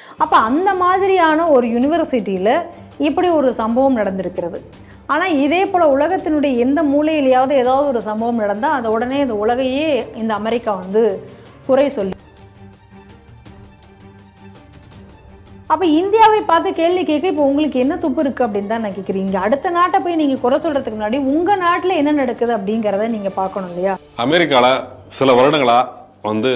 அப்போ அந்த மாதிரியான ஒரு யூனிவர்சிட்டியில் இப்படி ஒரு சம்பவம் நடந்திருக்கிறது ஆனால் இதே போல் உலகத்தினுடைய எந்த மூலையிலையாவது ஏதாவது ஒரு சம்பவம் நடந்தால் அதை உடனே இந்த உலகையே இந்த அமெரிக்கா வந்து குறை சொல்லி அப்போ இந்தியாவை பார்த்து கேள்வி கேட்க இப்போ உங்களுக்கு என்ன துப்பு இருக்குது அப்படின்னு தான் நான் கேட்குறீங்க அடுத்த நாட்டை போய் நீங்கள் குறை சொல்கிறதுக்கு முன்னாடி உங்கள் நாட்டில் என்ன நடக்குது அப்படிங்கிறத நீங்கள் பார்க்கணும் இல்லையா அமெரிக்கால சில வருடங்களா வந்து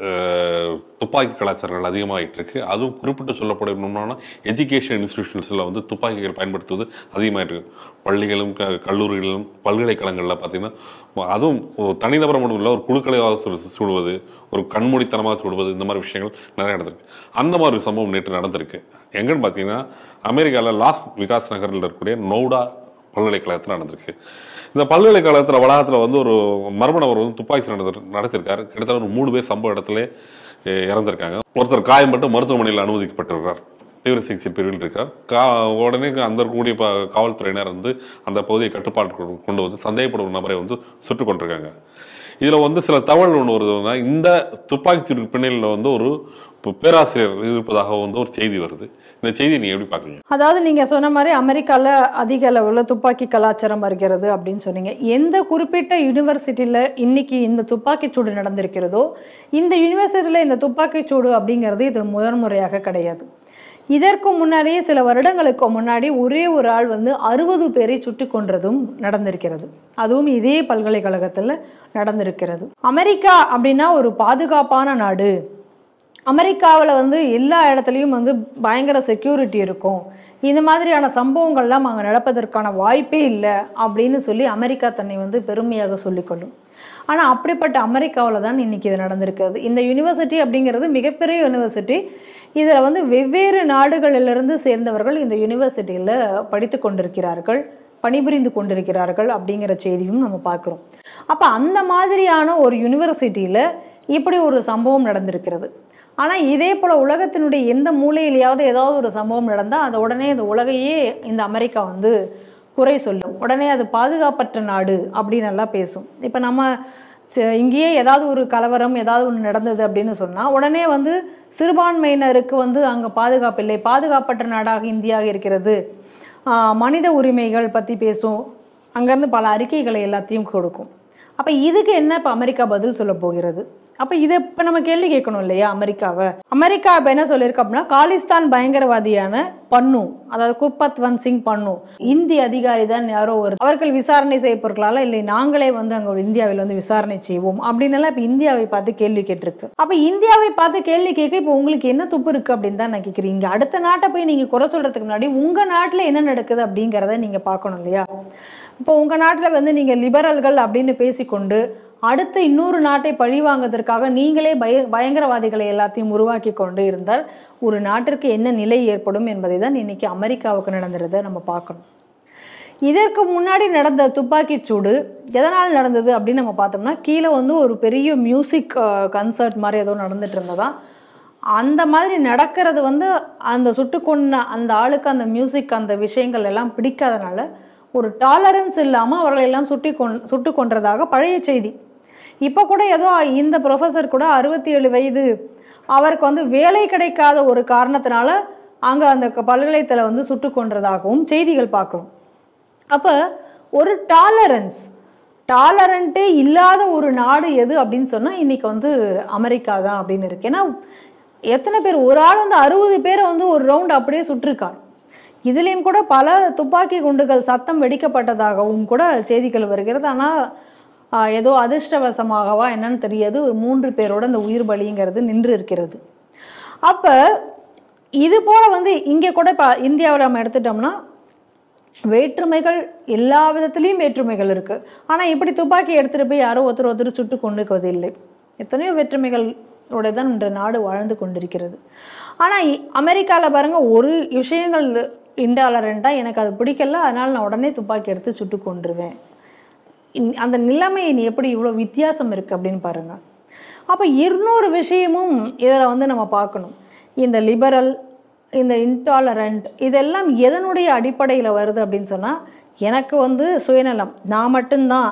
அஹ், துப்பாக்கி கலாச்சாரங்கள் அதிகமாகிட்டு இருக்கு அதுவும் குறிப்பிட்டு சொல்லப்படணும்னா எஜுகேஷன் இன்ஸ்டிடியூஷன்ஸில் வந்து துப்பாக்கிகள் பயன்படுத்துவது அதிகமாகிட்டு இருக்கு பள்ளிகளும் க கல்லூரிகளிலும் பல்கலைக்கழகங்களில் பார்த்தீங்கன்னா அதுவும் ஒரு தனிநபர் மட்டும் இல்லை ஒரு குழுக்களையாக சு- சுடுவது ஒரு கண்மூடித்தனமாக சுடுவது இந்த மாதிரி விஷயங்கள் நிறைய நடந்திருக்கு அந்த மாதிரி ஒரு சம்பவம் நேற்று நடந்திருக்கு எங்கன்னு பார்த்தீங்கன்னா அமெரிக்காவில் லாஸ் விகாஸ் நகரில் இருக்கக்கூடிய நோடா பல்கலைக்கழகத்தில் நடந்திருக்கு இந்த பல்கலைக்கழகத்தில் வளாகத்தில் வந்து ஒரு மர்ம நபர் வந்து துப்பாக்கி நடந்து நடத்திருக்காரு கிட்டத்தட்ட ஒரு மூணு பேர் சம்பவ இடத்துல அஹ், இறந்திருக்காங்க ஒருத்தர் காயம்பட்டு மருத்துவமனையில் அனுமதிக்கப்பட்டிருக்கார் தீவிர சிகிச்சை பிரிவில் இருக்கார் கா உடனே அந்த இருக்கக்கூடிய ப காவல்துறையினர் வந்து அந்த பகுதியை கட்டுப்பாட்டு கொண்டு வந்து சந்தேகப்படும் நபரை வந்து சுட்டுக் கொண்டிருக்காங்க இதில் வந்து சில தகவல் ஒன்று வருதுன்னா இந்த துப்பாக்கி சூடு பின்னணியில் வந்து ஒரு ப- பேராசிரியர் இருப்பதாக வந்து ஒரு செய்தி வருது இந்த செய்தியை நீங்க எப்படி பார்க்குறீங்க அதாவது நீங்கள் சொன்ன மாதிரி அமெரிக்காவில் அதிக அளவில் துப்பாக்கி கலாச்சாரம் வருகிறது அப்படின்னு சொன்னீங்க எந்த குறிப்பிட்ட யூனிவர்சிட்டியில் இன்னைக்கு இந்த துப்பாக்கிச் சூடு நடந்திருக்கிறதோ இந்த யூனிவர்சிட்டியில் இந்த துப்பாக்கிச் சூடு அப்படிங்கிறது இது முதன்முறையாக கிடையாது இதற்கு முன்னாடியே சில வருடங்களுக்கு முன்னாடி ஒரே ஒரு ஆள் வந்து அறுபது பேரை சுட்டு கொன்றதும் நடந்திருக்கிறது அதுவும் இதே பல்கலைக்கழகத்தில் நடந்திருக்கிறது அமெரிக்கா அப்படின்னா ஒரு பாதுகாப்பான நாடு அமெரிக்காவில் வந்து எல்லா இடத்துலையும் வந்து பயங்கர செக்யூரிட்டி இருக்கும் இந்த மாதிரியான சம்பவங்கள்லாம் அங்கே நடப்பதற்கான வாய்ப்பே இல்லை அப்படின்னு சொல்லி அமெரிக்கா தன்னை வந்து பெருமையாக சொல்லிக்கொள்ளும் ஆனால் அப்படிப்பட்ட அமெரிக்காவில் தான் இன்னைக்கு இது நடந்திருக்கிறது இந்த யூனிவர்சிட்டி அப்படிங்கிறது மிகப்பெரிய யூனிவர்சிட்டி இதில் வந்து வெவ்வேறு நாடுகளிலிருந்து சேர்ந்தவர்கள் இந்த யூனிவர்சிட்டியில் படித்து கொண்டிருக்கிறார்கள் பணிபுரிந்து கொண்டிருக்கிறார்கள் அப்படிங்கிற செய்தியும் நம்ம பார்க்குறோம் அப்போ அந்த மாதிரியான ஒரு யூனிவர்சிட்டியில் இப்படி ஒரு சம்பவம் நடந்திருக்கிறது ஆனால் இதே போல் உலகத்தினுடைய எந்த மூலையிலையாவது ஏதாவது ஒரு சம்பவம் நடந்தால் அதை உடனே இந்த உலகையே இந்த அமெரிக்கா வந்து குறை சொல்லும் உடனே அது பாதுகாப்பற்ற நாடு அப்படின்னு எல்லாம் பேசும் இப்போ நம்ம ச- இங்கேயே ஏதாவது ஒரு கலவரம் ஏதாவது ஒன்று நடந்தது அப்படின்னு சொன்னால் உடனே வந்து சிறுபான்மையினருக்கு வந்து அங்கே பாதுகாப்பு இல்லை பாதுகாப்பற்ற நாடாக இந்தியா இருக்கிறது ஆஹ் மனித உரிமைகள் பற்றி பேசும் அங்கேருந்து பல அறிக்கைகளை எல்லாத்தையும் கொடுக்கும் அப்போ இதுக்கு என்ன இப்போ அமெரிக்கா பதில் சொல்ல போகிறது அப்போ இதை இப்போ நம்ம கேள்வி கேட்கணும் இல்லையா அமெரிக்காவை அமெரிக்கா இப்போ என்ன சொல்லியிருக்கு அப்படின்னா காலிஸ்தான் பயங்கரவாதியான பன்னு அதாவது குப்பத்வன் சிங் பன்னு இந்திய அதிகாரி தான் யாரோ ஒரு அவர்கள் விசாரணை செய்யப்பொருட்களால இல்லை நாங்களே வந்து அங்கே இந்தியாவில் வந்து விசாரணை செய்வோம் அப்படின்னு எல்லாம் இப்போ இந்தியாவை பார்த்து கேள்வி கேட்டிருக்கு அப்போ இந்தியாவை பார்த்து கேள்வி கேட்க இப்போ உங்களுக்கு என்ன துப்பு இருக்கு அப்படின்னு தான் நான் கேட்குறீங்க அடுத்த நாட்டை போய் நீங்கள் குறை சொல்றதுக்கு முன்னாடி உங்கள் நாட்டில் என்ன நடக்குது அப்படிங்கிறத நீங்கள் பார்க்கணும் இல்லையா இப்போ உங்கள் நாட்டில் வந்து நீங்கள் லிபரல்கள் அப்படின்னு பேசிக்கொண்டு அடுத்த இன்னொரு நாட்டை பழி வாங்குவதற்காக நீங்களே பய பயங்கரவாதிகளை எல்லாத்தையும் உருவாக்கி கொண்டு இருந்தால் ஒரு நாட்டிற்கு என்ன நிலை ஏற்படும் என்பதை தான் இன்னைக்கு அமெரிக்காவுக்கு நடந்துறதை நம்ம பார்க்கணும் இதற்கு முன்னாடி நடந்த துப்பாக்கிச் சூடு எதனால் நடந்தது அப்படின்னு நம்ம பார்த்தோம்னா கீழே வந்து ஒரு பெரிய மியூசிக் கன்சர்ட் மாதிரி ஏதோ நடந்துட்டு இருந்ததா அந்த மாதிரி நடக்கிறது வந்து அந்த சுட்டு கொன்ன அந்த ஆளுக்கு அந்த மியூசிக் அந்த விஷயங்கள் எல்லாம் பிடிக்காதனால ஒரு டாலரன்ஸ் இல்லாமல் அவர்களை எல்லாம் சுட்டி கொன் சுட்டு கொன்றதாக பழைய செய்தி இப்போ கூட ஏதோ இந்த ப்ரொஃபஸர் கூட அறுபத்தி ஏழு வயது அவருக்கு வந்து வேலை கிடைக்காத ஒரு காரணத்தினால அங்கே அந்த க- பல்கலைத்தலை வந்து சுட்டு கொன்றதாகவும் செய்திகள் பார்க்குறோம் அப்போ ஒரு டாலரன்ஸ் டாலரண்ட்டே இல்லாத ஒரு நாடு எது அப்படின்னு சொன்னால் இன்னைக்கு வந்து அமெரிக்கா தான் அப்படின்னு இருக்கு ஏன்னா எத்தனை பேர் ஒரு ஆள் வந்து அறுபது பேரை வந்து ஒரு ரவுண்ட் அப்படியே சுட்டிருக்கார் இதுலேயும் கூட பல துப்பாக்கி குண்டுகள் சத்தம் வெடிக்கப்பட்டதாகவும் கூட செய்திகள் வருகிறது ஆனால் ஏதோ அதிர்ஷ்டவசமாகவா என்னன்னு தெரியாது ஒரு மூன்று பேரோட அந்த உயிர் பலிங்கிறது நின்று இருக்கிறது அப்போ இது போல வந்து இங்கே கூட இப்போ இந்தியாவில் நம்ம எடுத்துட்டோம்னா வேற்றுமைகள் எல்லா விதத்துலேயும் வேற்றுமைகள் இருக்கு ஆனால் இப்படி துப்பாக்கி எடுத்துட்டு போய் யாரோ ஒருத்தர் ஒருத்தர் சுட்டு கொண்டுக்குவது இல்லை எத்தனையோ வேற்றுமைகளோட தான் இன்று நாடு வாழ்ந்து கொண்டிருக்கிறது ஆனால் அமெரிக்காவில் பாருங்க ஒரு விஷயங்கள் இன்டாலரண்ட்டாக எனக்கு அது பிடிக்கல அதனால நான் உடனே துப்பாக்கி எடுத்து சுட்டு கொண்டுருவேன் இந்- அந்த நிலைமை நீ எப்படி இவ்வளோ வித்தியாசம் இருக்குது அப்படின்னு பாருங்க அப்போ இருநூறு விஷயமும் இதில் வந்து நம்ம பார்க்கணும் இந்த லிபரல் இந்த இன்டாலரண்ட் இதெல்லாம் எதனுடைய அடிப்படையில் வருது அப்படின்னு சொன்னால் எனக்கு வந்து சுயநலம் நான் மட்டும்தான்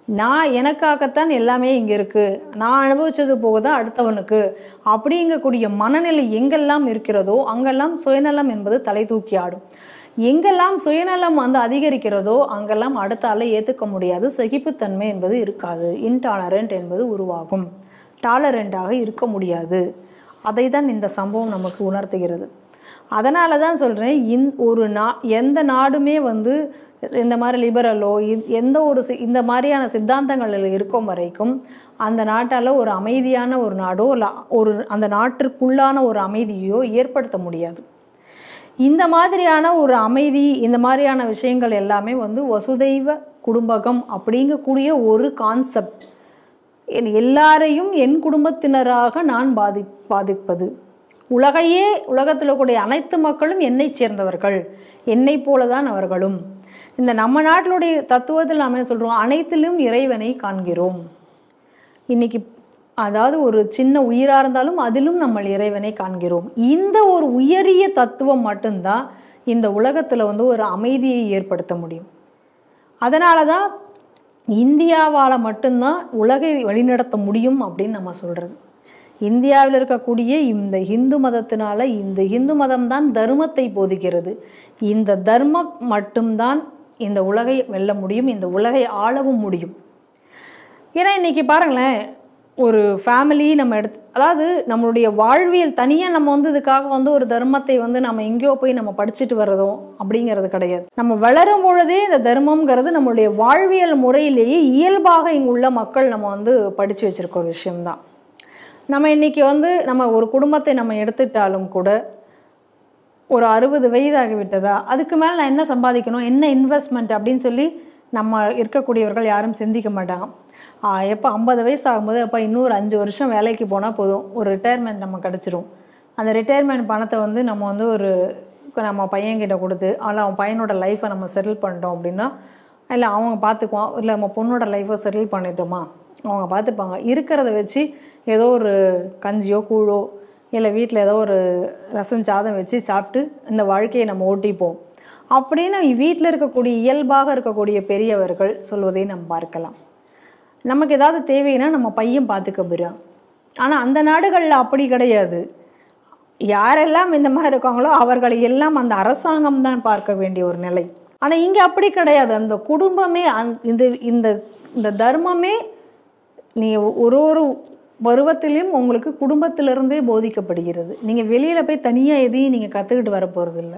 நான் எனக்காகத்தான் எல்லாமே இங்கே இருக்குது நான் அனுபவிச்சது போக தான் அடுத்தவனுக்கு அப்படிங்கக்கூடிய மனநிலை எங்கெல்லாம் இருக்கிறதோ அங்கெல்லாம் சுயநலம் என்பது தலை தூக்கி ஆடும் எங்கெல்லாம் சுயநலம் வந்து அதிகரிக்கிறதோ அங்கெல்லாம் அடுத்த ஆளை ஏற்றுக்க முடியாது சகிப்புத்தன்மை என்பது இருக்காது இன்டாலரண்ட் என்பது உருவாகும் டாலரண்டாக இருக்க முடியாது அதை தான் இந்த சம்பவம் நமக்கு உணர்த்துகிறது அதனால தான் சொல்கிறேன் இந் ஒரு நா எந்த நாடுமே வந்து இந்த மாதிரி லிபரலோ எந்த ஒரு சி- இந்த மாதிரியான சித்தாந்தங்களில் இருக்கும் வரைக்கும் அந்த நாட்டால் ஒரு அமைதியான ஒரு நாடோ இல்லை ஒரு அந்த நாட்டிற்குள்ளான ஒரு அமைதியோ ஏற்படுத்த முடியாது இந்த மாதிரியான ஒரு அமைதி இந்த மாதிரியான விஷயங்கள் எல்லாமே வந்து வசுதைவ குடும்பகம் அப்படிங்கக்கூடிய ஒரு கான்செப்ட் என் எல்லாரையும் என் குடும்பத்தினராக நான் பாதி பாதிப்பது உலகையே உலகத்தில் கூடிய அனைத்து மக்களும் என்னைச் சேர்ந்தவர்கள் என்னை போல தான் அவர்களும் இந்த நம்ம நாட்டினுடைய தத்துவத்தில் நாம என்ன சொல்கிறோம் அனைத்திலும் இறைவனை காண்கிறோம் இன்னைக்கு அதாவது ஒரு சின்ன உயிராக இருந்தாலும் அதிலும் நம்ம இறைவனை காண்கிறோம் இந்த ஒரு உயரிய தத்துவம் மட்டும்தான் இந்த உலகத்தில் வந்து ஒரு அமைதியை ஏற்படுத்த முடியும் அதனால தான் இந்தியாவால் மட்டும்தான் உலகை வழிநடத்த முடியும் அப்படின்னு நம்ம சொல்கிறது இந்தியாவில் இருக்கக்கூடிய இந்த இந்து மதத்தினால இந்த இந்து மதம் தான் தர்மத்தை போதிக்கிறது இந்த தர்மம் மட்டும்தான் இந்த உலகை வெல்ல முடியும் இந்த உலகை ஆளவும் முடியும் ஏன்னா இன்னைக்கு பாருங்களேன் ஒரு ஃபேமிலி நம்ம எடுத்து அதாவது நம்மளுடைய வாழ்வியல் தனியாக நம்ம வந்து இதுக்காக வந்து ஒரு தர்மத்தை வந்து நம்ம எங்கேயோ போய் நம்ம படிச்சுட்டு வர்றதோ அப்படிங்கிறது கிடையாது நம்ம வளரும் பொழுதே இந்த தர்மம்ங்கிறது நம்மளுடைய வாழ்வியல் முறையிலேயே இயல்பாக இங்கே உள்ள மக்கள் நம்ம வந்து படித்து வச்சிருக்க ஒரு விஷயம்தான் நம்ம இன்னைக்கு வந்து நம்ம ஒரு குடும்பத்தை நம்ம எடுத்துட்டாலும் கூட ஒரு அறுபது வயதாகி விட்டதா அதுக்கு மேலே நான் என்ன சம்பாதிக்கணும் என்ன இன்வெஸ்ட்மெண்ட் அப்படின்னு சொல்லி நம்ம இருக்கக்கூடியவர்கள் யாரும் சிந்திக்க மாட்டாங்க எப்போ ஐம்பது வயசு ஆகும்போது அப்போ இன்னொரு அஞ்சு வருஷம் வேலைக்கு போனால் போதும் ஒரு ரிட்டையர்மெண்ட் நம்ம கிடச்சிரும் அந்த ரிட்டையர்மெண்ட் பணத்தை வந்து நம்ம வந்து ஒரு இப்ப நம்ம பையன்கிட்ட கொடுத்து அதில் அவன் பையனோட லைஃப்பை நம்ம செட்டில் பண்ணிட்டோம் அப்படின்னா இல்லை அவங்க பார்த்துக்குவான் இல்லை நம்ம பொண்ணோட லைஃப்பை செட்டில் பண்ணிட்டோமா அவங்க பார்த்துப்பாங்க இருக்கிறத வச்சு ஏதோ ஒரு கஞ்சியோ கூழோ இல்லை வீட்டில் ஏதோ ஒரு ரசம் சாதம் வச்சு சாப்பிட்டு இந்த வாழ்க்கையை நம்ம ஓட்டிப்போம் அப்படின்னு வீட்டில் இருக்கக்கூடிய இயல்பாக இருக்கக்கூடிய பெரியவர்கள் சொல்வதை நம்ம பார்க்கலாம் நமக்கு ஏதாவது தேவைன்னா நம்ம பையன் பார்த்துக்க போகிறான் ஆனால் அந்த நாடுகளில் அப்படி கிடையாது யாரெல்லாம் இந்த மாதிரி இருக்காங்களோ அவர்களை எல்லாம் அந்த அரசாங்கம் தான் பார்க்க வேண்டிய ஒரு நிலை ஆனால் இங்கே அப்படி கிடையாது அந்த குடும்பமே அந் இந்த இந்த இந்த தர்மமே நீ ஒரு ஒரு பருவத்திலையும் உங்களுக்கு குடும்பத்திலிருந்தே போதிக்கப்படுகிறது நீங்கள் வெளியில் போய் தனியாக எதையும் நீங்கள் கற்றுக்கிட்டு வர போகிறதில்ல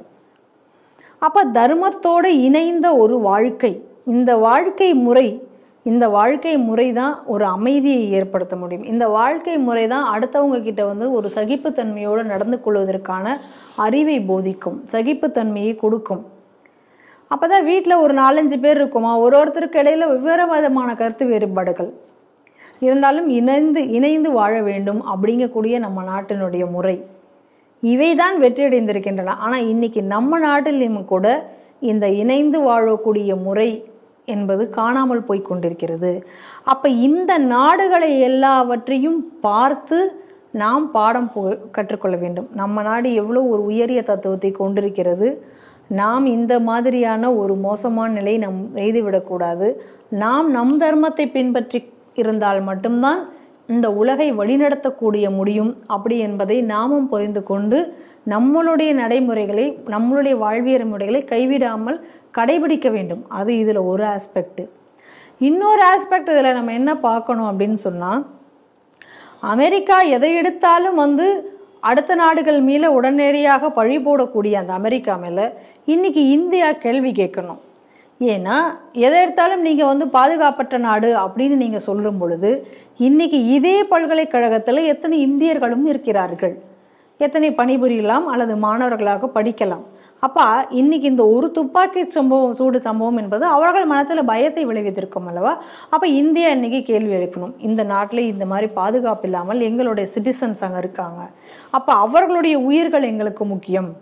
அப்போ தர்மத்தோடு இணைந்த ஒரு வாழ்க்கை இந்த வாழ்க்கை முறை இந்த வாழ்க்கை முறை தான் ஒரு அமைதியை ஏற்படுத்த முடியும் இந்த வாழ்க்கை முறை தான் அடுத்தவங்க கிட்ட வந்து ஒரு சகிப்புத்தன்மையோடு நடந்து கொள்வதற்கான அறிவை போதிக்கும் சகிப்புத்தன்மையை கொடுக்கும் அப்போ தான் வீட்டில் ஒரு நாலஞ்சு பேர் இருக்குமா ஒரு ஒருத்தருக்கு இடையில வெவ்வேறு விதமான கருத்து வேறுபாடுகள் இருந்தாலும் இணைந்து இணைந்து வாழ வேண்டும் அப்படிங்கக்கூடிய நம்ம நாட்டினுடைய முறை இவை தான் வெற்றியடைந்திருக்கின்றன ஆனால் இன்னைக்கு நம்ம நாட்டிலும் கூட இந்த இணைந்து வாழக்கூடிய முறை என்பது காணாமல் போய் கொண்டிருக்கிறது அப்போ இந்த நாடுகளை எல்லாவற்றையும் பார்த்து நாம் பாடம் போ கற்றுக்கொள்ள வேண்டும் நம்ம நாடு எவ்வளோ ஒரு உயரிய தத்துவத்தை கொண்டிருக்கிறது நாம் இந்த மாதிரியான ஒரு மோசமான நிலை நம் செய்துவிடக்கூடாது நாம் நம் தர்மத்தை பின்பற்றி இருந்தால் மட்டும்தான் இந்த உலகை வழிநடத்தக்கூடிய முடியும் அப்படி என்பதை நாமும் புரிந்து கொண்டு நம்மளுடைய நடைமுறைகளை நம்மளுடைய வாழ்வியல் முறைகளை கைவிடாமல் கடைபிடிக்க வேண்டும் அது இதில் ஒரு ஆஸ்பெக்ட் இன்னொரு ஆஸ்பெக்ட் இதில் நம்ம என்ன பார்க்கணும் அப்படின்னு சொன்னால் அமெரிக்கா எதை எடுத்தாலும் வந்து அடுத்த நாடுகள் மேலே உடனடியாக பழி போடக்கூடிய அந்த அமெரிக்கா மேலே இன்னைக்கு இந்தியா கேள்வி கேட்கணும் ஏன்னா எதை எடுத்தாலும் நீங்கள் வந்து பாதுகாப்பற்ற நாடு அப்படின்னு நீங்கள் சொல்லும் பொழுது இன்னைக்கு இதே பல்கலைக்கழகத்தில் எத்தனை இந்தியர்களும் இருக்கிறார்கள் எத்தனை பணிபுரியலாம் அல்லது மாணவர்களாக படிக்கலாம் அப்போ இன்னைக்கு இந்த ஒரு துப்பாக்கி சம்பவம் சூடு சம்பவம் என்பது அவர்கள் மனத்தில் பயத்தை விளைவித்திருக்கும் அல்லவா அப்போ இந்தியா இன்னைக்கு கேள்வி எழுப்பணும் இந்த நாட்டில் இந்த மாதிரி பாதுகாப்பு இல்லாமல் எங்களுடைய சிட்டிசன்ஸ் அங்கே இருக்காங்க அப்போ அவர்களுடைய உயிர்கள் எங்களுக்கு முக்கியம்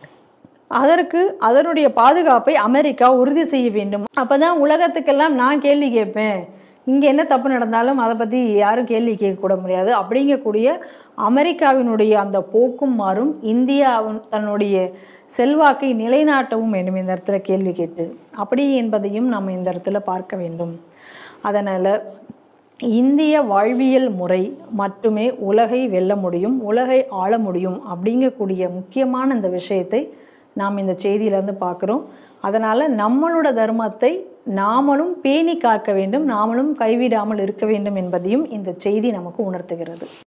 அதற்கு அதனுடைய பாதுகாப்பை அமெரிக்கா உறுதி செய்ய வேண்டும் அப்பதான் உலகத்துக்கெல்லாம் நான் கேள்வி கேட்பேன் இங்கே என்ன தப்பு நடந்தாலும் அதை பற்றி யாரும் கேள்வி கேட்கக்கூட முடியாது அப்படிங்கக்கூடிய அமெரிக்காவினுடைய அந்த போக்கும் மாறும் இந்தியாவின் தன்னுடைய செல்வாக்கை நிலைநாட்டவும் வேண்டும் இந்த இடத்துல கேள்வி கேட்டு அப்படி என்பதையும் நாம் இந்த இடத்துல பார்க்க வேண்டும் அதனால் இந்திய வாழ்வியல் முறை மட்டுமே உலகை வெல்ல முடியும் உலகை ஆள முடியும் அப்படிங்கக்கூடிய முக்கியமான இந்த விஷயத்தை நாம் இந்த செய்தியிலேருந்து பார்க்குறோம் அதனால் நம்மளோட தர்மத்தை நாமளும் பேணி காக்க வேண்டும் நாமளும் கைவிடாமல் இருக்க வேண்டும் என்பதையும் இந்த செய்தி நமக்கு உணர்த்துகிறது